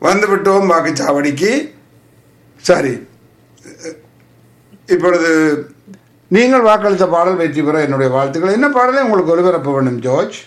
வந்து விட்டோம் வாக்குச்சாவடிக்கு சரி இப்பொழுது நீங்கள் வாக்களித்த பாடல் வெற்றி பெற என்னுடைய வாழ்த்துக்கள் என்ன பாடலை உங்களுக்கு ஒளிபரப்ப வேண்டும் ஜோர்ஜ்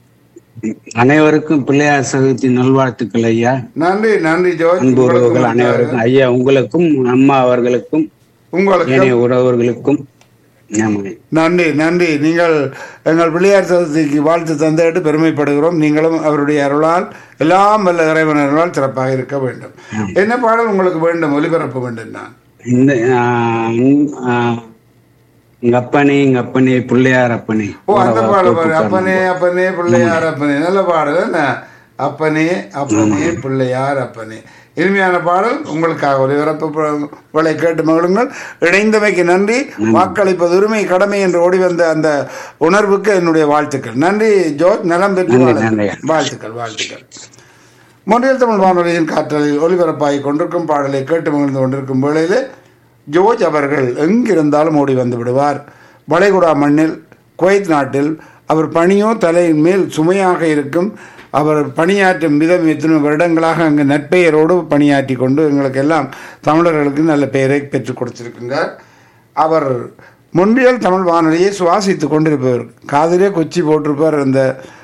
அனைவருக்கும் பிள்ளையார் சதுர்த்தி நல்வாழ்த்துக்கள் ஐயா நன்றி நன்றி ஜோர்ஜ் அன்பு உங்களுக்கு உறவுகள் அனைவருக்கும் ஐயா உங்களுக்கும் அம்மா அவர்களுக்கும் உங்களுக்கு ஏனைய உறவுகளுக்கும் ஆமாங்க. நன்றி நன்றி நீங்கள் எங்கள் பிள்ளையார் சதுர்த்திக்கு வாழ்த்து தந்துவிட்டு பெருமைப்படுகிறோம் நீங்களும் அவருடைய அருளால் எல்லாம் வல்ல இறைவன் அருளால் சிறப்பாக இருக்க வேண்டும் என்ன பாடல் உங்களுக்கு வேண்டும் ஒலிபரப்ப வேண்டும் நான் இந்த ஆஹ், உம், ஆஹ், எங்க அப்பனே எங்க அப்பனே பிள்ளையார் அப்பனே ஓ அந்த போறவா, பாடல் போட்டு பாரு. அப்பனே தரணும். அப்பனே பிள்ளையார் அப்பனே நல்ல பாடல் என்ன அப்பனே அப்பனே பிள்ளையார் அப்பனே இனிமையான பாடல் உங்களுக்காக ஒலிபரப்புகளை கேட்டு மகிழுங்கள் இணைந்தமைக்கு நன்றி வாக்களிப்பது உரிமை கடமை என்று ஓடி வந்த அந்த உணர்வுக்கு என்னுடைய வாழ்த்துக்கள் நன்றி ஜோர்ஜ் நலம் பெற்று நன்றி, வாழுங்கள். நன்றி. வாழ்த்துக்கள் வாழ்த்துக்கள் மொழியல் தமிழ் வானொலியின் காற்றலில் ஒலிபரப்பாகி கொண்டிருக்கும் பாடலை கேட்டு மகிழ்ந்து கொண்டிருக்கும் வேளையிலே ஜோர்ஜ் அவர்கள் எங்கிருந்தாலும் ஓடி வந்து விடுவார் வளைகுடா மண்ணில் குவைத் நாட்டில் அவர் பணியோ தலையின் மேல் சுமையாக இருக்கும் அவர் பணியாற்றும் விதம் எத்தனை வருடங்களாக அங்கு நற்பெயரோடு பணியாற்றி கொண்டு எங்களுக்கு எல்லாம் தமிழர்களுக்கு நல்ல பெயரை பெற்றுக் கொடுத்திருக்கின்றார் அவர் முன்றியல் தமிழ் வானொலியை சுவாசித்துக் கொண்டிருப்பவர் காதிலே குச்சி போட்டிருப்பார் அந்த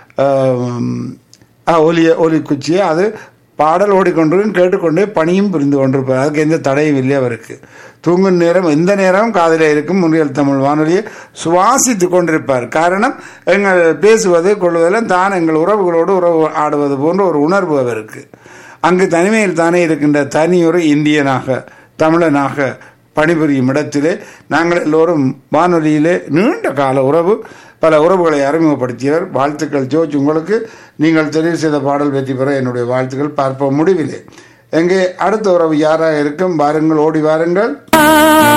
ஆம், ஆ, ஒலிய ஒலி குச்சியை அது பாடல் ஓடிக்கொண்டிருக்கும் கேட்டுக்கொண்டே பணியும் புரிந்து கொண்டிருப்பார் அதுக்கு எந்த தடையும் இல்லை அவருக்கு தூங்கும் நேரம் எந்த நேரமும் காதிலே இருக்கும் முன்றியல் தமிழ் வானொலியை சுவாசித்து கொண்டிருப்பார் காரணம் எங்கள் பேசுவது கொள்வதெல்லாம் தான் எங்கள் உறவுகளோடு உறவு ஆடுவது போன்ற ஒரு உணர்வு அவருக்கு அங்கு தனிமையில் தானே இருக்கின்ற தனியொரு இந்தியனாக தமிழனாக பணிபுரியும் இடத்திலே நாங்கள் எல்லோரும் வானொலியிலே நீண்ட கால உறவு பல உறவுகளை அறிமுகப்படுத்தியவர் வாழ்த்துக்கள் ஜோஜ் உங்களுக்கு நீங்கள் தெரிவு செய்த பாடல் வெற்றி பெற என்னுடைய வாழ்த்துக்கள் பார்ப்போம் முடிவிலே எங்கே அடுத்த உறவு யாராக இருக்கும் வாருங்கள் ஓடி வாருங்கள்